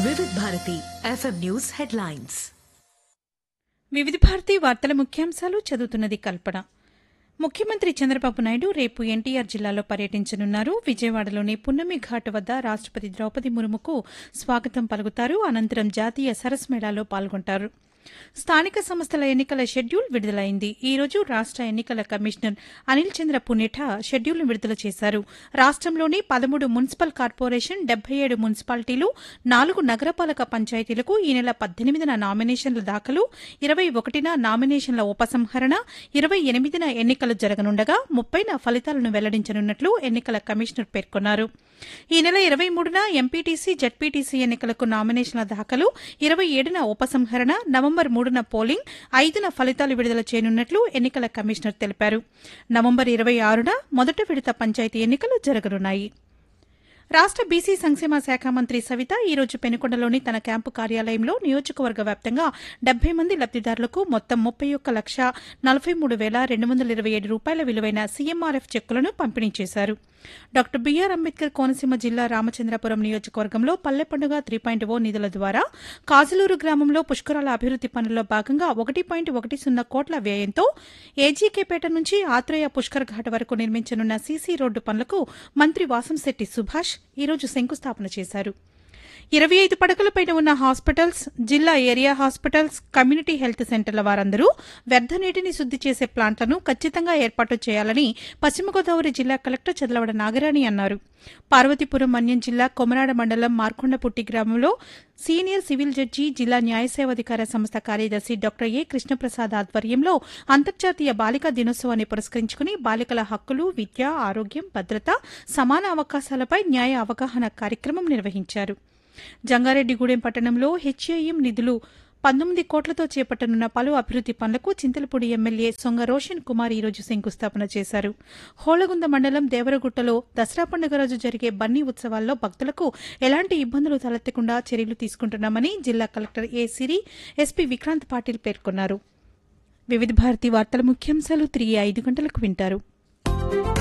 వివిధ Bharati FM news headlines వివిధ భారతి వార్తల ముఖ్యాంశాలు చదువుతున్నది కల్పన ముఖ్యమంత్రి చంద్రబాబు నాయుడు రేపు ఎన్టీఆర్ జిల్లాలో పర్యటించనున్నారు విజయవాడలోని పున్నమి ఘాట్ వద్ద రాష్టపతి ద్రౌపది ముర్ముకు స్వాగతం పలుకుతారు అనంతరం జాతీయ సరస్ మేళాలో పాల్గొంటారు స్థానిక సంస్థల ఎన్నికల షెడ్యూల్ విడుదలైంది ఈ రోజు రాష్ట ఎన్నికల కమిషనర్ అనిల్ చంద్ర పునేఠా షెడ్యూల్ను విడుదల చేశారు రాష్టంలోని పదమూడు మున్సిపల్ కార్పొరేషన్ డెబ్బై ఏడు మున్సిపాలిటీలు నాలుగు నగరపాలక పంచాయతీలకు ఈ నెల పద్దెనిమిదిన నామినేషన్ల దాఖలు ఇరవై ఒకటిన నామినేషన్ల ఉపసంహరణ ఇరవై ఎనిమిదిన ఎన్నికలు జరగనుండగా ముప్పైన ఫలితాలను వెల్లడించనున్నట్లు ఎన్నికల కమిషనర్ పేర్కొన్నారు ఈ నెల ఇరవై మూడున ఎంపీటీసీ జడ్పీటీసీ ఎన్నికలకు నామినేషన్ల దాఖలు ఇరవై ఏడున ఉపసంహరణ నవంబర్ మూడున పోలింగ్ ఐదున ఫలితాలు విడుదల చేయనున్నట్లు ఎన్నికల కమిషనర్ తెలిపారు నవంబర్ ఇరవై ఆరున మొదటి విడత పంచాయతీ ఎన్నికలు జరగనున్నాయి రాష్ట బీసీ సంక్షేమ శాఖ మంత్రి సవిత ఈ రోజు పెనుకొండలోని తన క్యాంపు కార్యాలయంలో నియోజకవర్గ వ్యాప్తంగా డెబ్బై మంది లబ్దిదారులకు మొత్తం ముప్పై ఒక్క లక్ష నలభై మూడు వేల రెండు వందల ఇరవై ఏడు రూపాయల విలువైన సీఎంఆర్ఎఫ్ చెక్కులను పంపిణీ చేశారు డాక్టర్ బీఆర్ అంబేద్కర్ కోనసీమ జిల్లా రామచంద్రపురం నియోజకవర్గంలో పల్లె పండుగ త్రీ పాయింట్ ఓ నిధుల ద్వారా కాజలూరు గ్రామంలో పుష్కరాల అభివృద్ది పనుల్లో భాగంగా ఒకటి పాయింట్ ఒకటి సున్నా కోట్ల వ్యయంతో ఏజీకేపేట నుంచి ఆత్రేయ పుష్కర్ ఘాట్ వరకు నిర్మించనున్న సీసీ రోడ్డు పనులకు మంత్రి వాసంశెట్టి సుభాష్ ఈరోజు శంకుస్థాపన చేశారు ఇరవై ఐదు పడకలపైన ఉన్న హాస్పిటల్స్ జిల్లా ఏరియా హాస్పిటల్స్ కమ్యూనిటీ హెల్త్ సెంటర్ల వారందరూ వ్యర్థ నీటిని శుద్ది చేసే ప్లాంట్లను ఖచ్చితంగా ఏర్పాటు చేయాలని పశ్చిమ గోదావరి జిల్లా కలెక్టర్ చదలవడ నాగరాణి అన్నారు పార్వతీపురం మన్యం జిల్లా కొమరాడ మండలం మార్కొండపుట్టి గ్రామంలో సీనియర్ సివిల్ జడ్జి జిల్లా న్యాయ సేవాధికార సంస్థ కార్యదర్శి డాక్టర్ ఏ కృష్ణప్రసాద్ ఆధ్వర్యంలో అంతర్జాతీయ బాలికా దినోత్సవాన్ని పురస్కరించుకుని బాలికల హక్కులు విద్య ఆరోగ్యం భద్రత సమాన అవకాశాలపై న్యాయ అవగాహన కార్యక్రమం నిర్వహించారు జంగారెడ్డిగూడెం పట్టణంలో హెచ్ఏఎం నిధులు పంతొమ్మిది కోట్లతో చేపట్టనున్న పలు అభివృద్ది పనులకు చింతలపూడి ఎమ్మెల్యే సొంగ రోషన్ కుమార్ ఈరోజు శంకుస్థాపన చేశారు హోళగుంద మండలం దేవరగుట్టలో దసరా పండుగ రోజు జరిగే బన్నీ ఉత్సవాల్లో భక్తులకు ఎలాంటి ఇబ్బందులు తలెత్తకుండా చర్యలు తీసుకుంటున్నామని జిల్లా collector A Siri SP Vikrant Patil పేర్కొన్నారు వివిధ భారతి వార్తల ముఖ్యాంశాలు తిరిగి ఐదు గంటలకు వింటారు